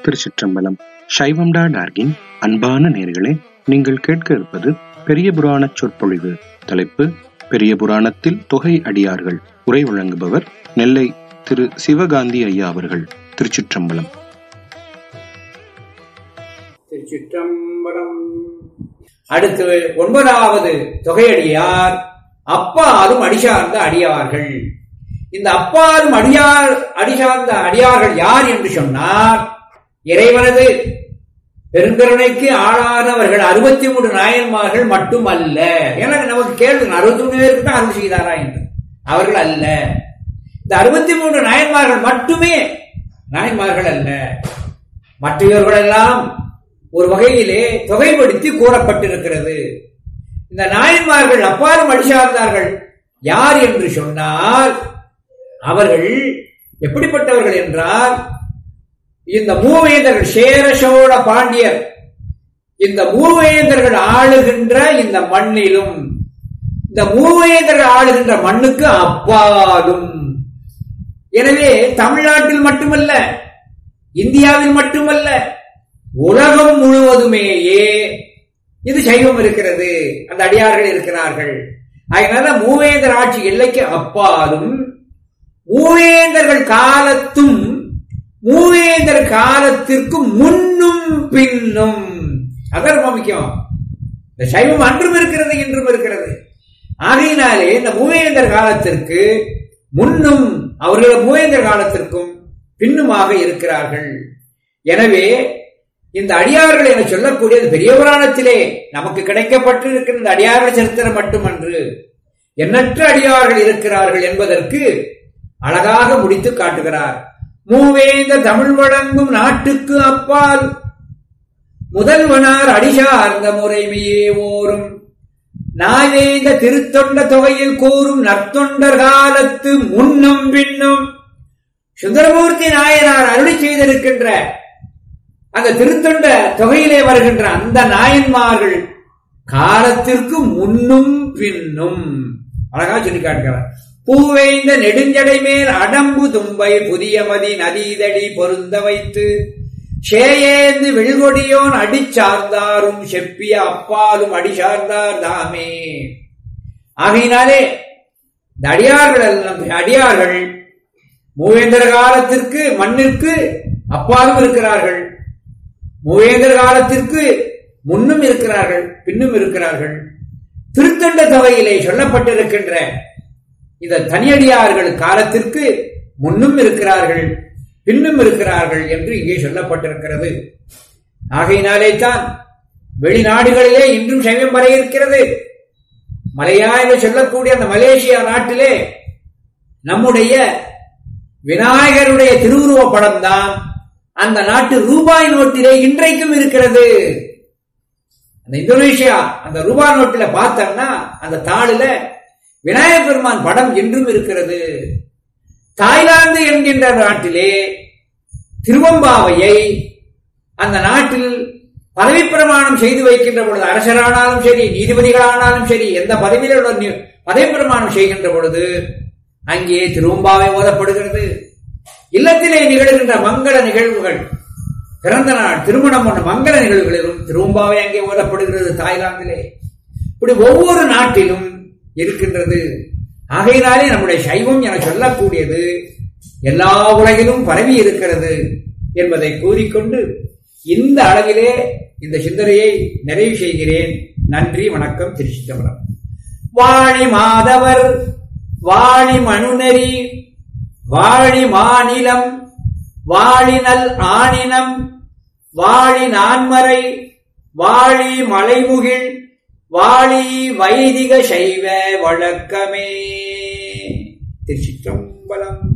திருச்சிற்றம்பலம் சைவம் டா டார்கின் அன்பான நேர்களே நீங்கள் கேட்க இருப்பது பெரிய புராணச் சொற்பொழிவு தலைப்பு பெரிய புராணத்தில் தொகை அடியார்கள் உரை வழங்குபவர் நெல்லை திரு சிவகாந்தி ஐயா அவர்கள் திருச்சிற்றம்பலம் திருச்சிற்றம்பலம் அடுத்து ஒன்பதாவது தொகையடியார் அப்பாலும் அடிசார்ந்த அடியார்கள் இந்த அப்பாலும் அடியார் அடிசார்ந்த அடியார்கள் யார் என்று சொன்னார் இறைவனது பெருங்கருணைக்கு ஆளானவர்கள் அறுபத்தி மூன்று நாயன்மார்கள் மட்டுமல்ல ஏன்னா நமக்கு கேள்வி அறுபத்தி மூணு பேருக்கு தான் அருள் செய்தாரா என்று அவர்கள் அல்ல இந்த அறுபத்தி மூன்று நாயன்மார்கள் மட்டுமே நாயன்மார்கள் அல்ல மற்றவர்களெல்லாம் ஒரு வகையிலே தொகைப்படுத்தி கூறப்பட்டிருக்கிறது இந்த நாயன்மார்கள் அப்பாலும் அடிசார்ந்தார்கள் யார் என்று சொன்னால் அவர்கள் எப்படிப்பட்டவர்கள் என்றால் இந்த மூவேந்தர்கள் சேர சோழ பாண்டியர் இந்த மூவேந்தர்கள் ஆளுகின்ற இந்த மண்ணிலும் இந்த மூவேந்தர்கள் ஆளுகின்ற மண்ணுக்கு அப்பாலும் எனவே தமிழ்நாட்டில் மட்டுமல்ல இந்தியாவில் மட்டுமல்ல உலகம் முழுவதுமேயே இது சைவம் இருக்கிறது அந்த அடியார்கள் இருக்கிறார்கள் அதனால மூவேந்தர் ஆட்சி எல்லைக்கு அப்பாலும் மூவேந்தர்கள் காலத்தும் மூவேந்தர் காலத்திற்கு முன்னும் பின்னும் அதான் ரொம்ப முக்கியம் இந்த சைவம் அன்றும் இருக்கிறது இன்றும் இருக்கிறது ஆகையினாலே இந்த மூவேந்தர் காலத்திற்கு முன்னும் அவர்கள் மூவேந்தர் காலத்திற்கும் பின்னுமாக இருக்கிறார்கள் எனவே இந்த அடியார்கள் என சொல்லக்கூடியது பெரிய புராணத்திலே நமக்கு கிடைக்கப்பட்டிருக்கிற இந்த அடியார்கள் சரித்திரம் மட்டுமன்று எண்ணற்ற அடியார்கள் இருக்கிறார்கள் என்பதற்கு அழகாக முடித்து காட்டுகிறார் மூவேந்த தமிழ் வழங்கும் நாட்டுக்கு அப்பால் முதல்வனார் அடிசார்ந்த முறைமையே ஓரும் நாவேந்த திருத்தொண்ட தொகையில் கூறும் நற்தொண்டர் காலத்து முன்னும் பின்னும் சுந்தரமூர்த்தி நாயனார் அருளி செய்திருக்கின்ற அந்த திருத்தொண்ட தொகையிலே வருகின்ற அந்த நாயன்மார்கள் காலத்திற்கு முன்னும் பின்னும் அழகா சொல்லி காட்டுகிறார் பூவைந்த நெடுஞ்சடை மேல் அடம்பு தும்பை புதியமதி நதீதடி பொருந்த வைத்து சேயேந்து விழுகொடியோன் அடிச்சார்ந்தாரும் செப்பிய அப்பாலும் அடி சார்ந்தார் தாமே ஆகையினாலே இந்த அடியார்கள் அடியார்கள் மூவேந்தர காலத்திற்கு மண்ணிற்கு அப்பாலும் இருக்கிறார்கள் மூவேந்தர் காலத்திற்கு முன்னும் இருக்கிறார்கள் பின்னும் இருக்கிறார்கள் திருத்தண்ட தொகையிலே சொல்லப்பட்டிருக்கின்ற இந்த தனியடியார்கள் காலத்திற்கு முன்னும் இருக்கிறார்கள் பின்னும் இருக்கிறார்கள் என்று இங்கே சொல்லப்பட்டிருக்கிறது ஆகையினாலே தான் வெளிநாடுகளிலே இன்றும் சைவம் வர இருக்கிறது மலையா என்று சொல்லக்கூடிய அந்த மலேசியா நாட்டிலே நம்முடைய விநாயகருடைய திருவுருவ படம் தான் அந்த நாட்டு ரூபாய் நோட்டிலே இன்றைக்கும் இருக்கிறது அந்த இந்தோனேஷியா அந்த ரூபாய் நோட்டில பார்த்தோம்னா அந்த தாளில விநாயகர் பெருமான் படம் என்றும் இருக்கிறது தாய்லாந்து என்கின்ற நாட்டிலே திருவம்பாவையை அந்த நாட்டில் பதவி பிரமாணம் செய்து வைக்கின்ற பொழுது அரசரானாலும் சரி நீதிபதிகளானாலும் சரி எந்த பதவியில் உள்ள பதவி பிரமாணம் செய்கின்ற பொழுது அங்கே திருவம்பாவை ஓதப்படுகிறது இல்லத்திலே நிகழ்கின்ற மங்கள நிகழ்வுகள் பிறந்த நாள் திருமணம் போன்ற மங்கள நிகழ்வுகளிலும் திருவம்பாவை அங்கே ஓதப்படுகிறது தாய்லாந்திலே இப்படி ஒவ்வொரு நாட்டிலும் இருக்கின்றது ஆகையினாலே நம்முடைய சைவம் என சொல்லக்கூடியது எல்லா உலகிலும் பரவி இருக்கிறது என்பதை கூறிக்கொண்டு இந்த அளவிலே இந்த சிந்தனையை நிறைவு செய்கிறேன் நன்றி வணக்கம் திருச்சிதம்பரம் வாணி மாதவர் வாணி மனுநெறி வாழி மாநிலம் வாழினல் ஆணினம் வாழி நான்மறை வாழி மலைமுகில் வாழி வைதிக சைவ வழக்கமே திருச்சிற்றம்பலம்